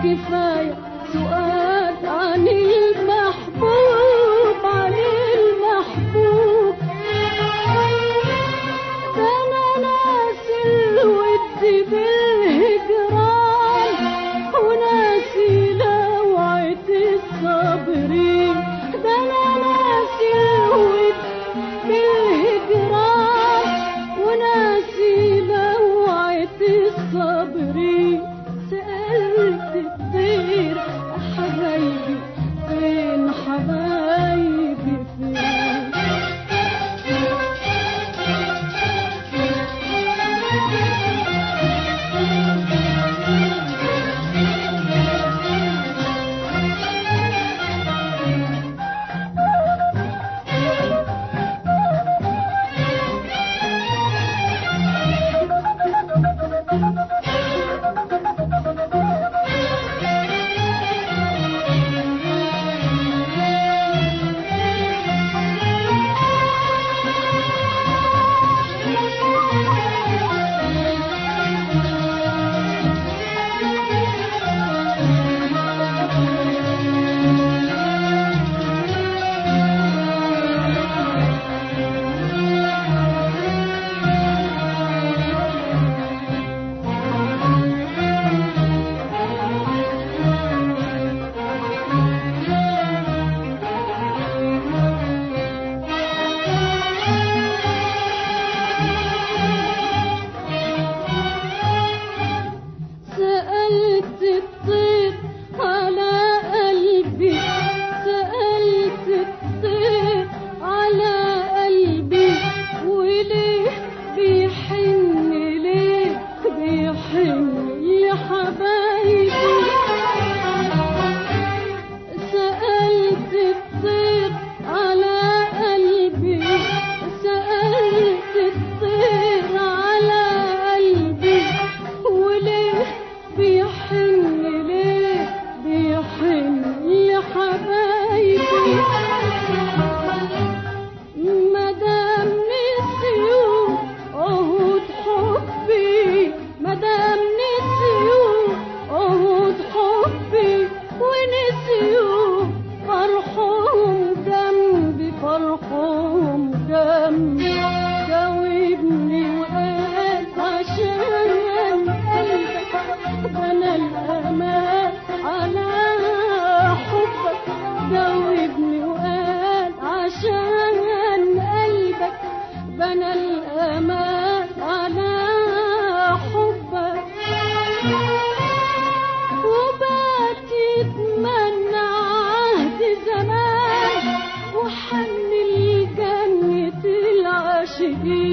كفاية سؤال عن المحبوب عن المحبوب ده أنا ناسي الود بالهجران وناسي لوعة الصابرين ده أنا ناسي الود بالهجران وناسي لوعة الصابرين سألت الطير حبايبي فين حبايبي فين سألت الطير على قلبي سألت الطير على قلبي وليه بيحن ليه بيحن يا حبايبي سألت الطير على قلبي سألت الطير على قلبي وليه بيحن ليه بيحن يا حبايبي مدام نسيوا عهود حبي مدام نسيوا عهود حبي ونسيوا فرحهم جنبي فرحهم جنبي جاوبني وقال عشان قلبك انا الامان على حبك جاوبني وقال عشان قلبك بنى الأمان على حبك وبات يتمنى عهد زمان وحن الجنة العاشقين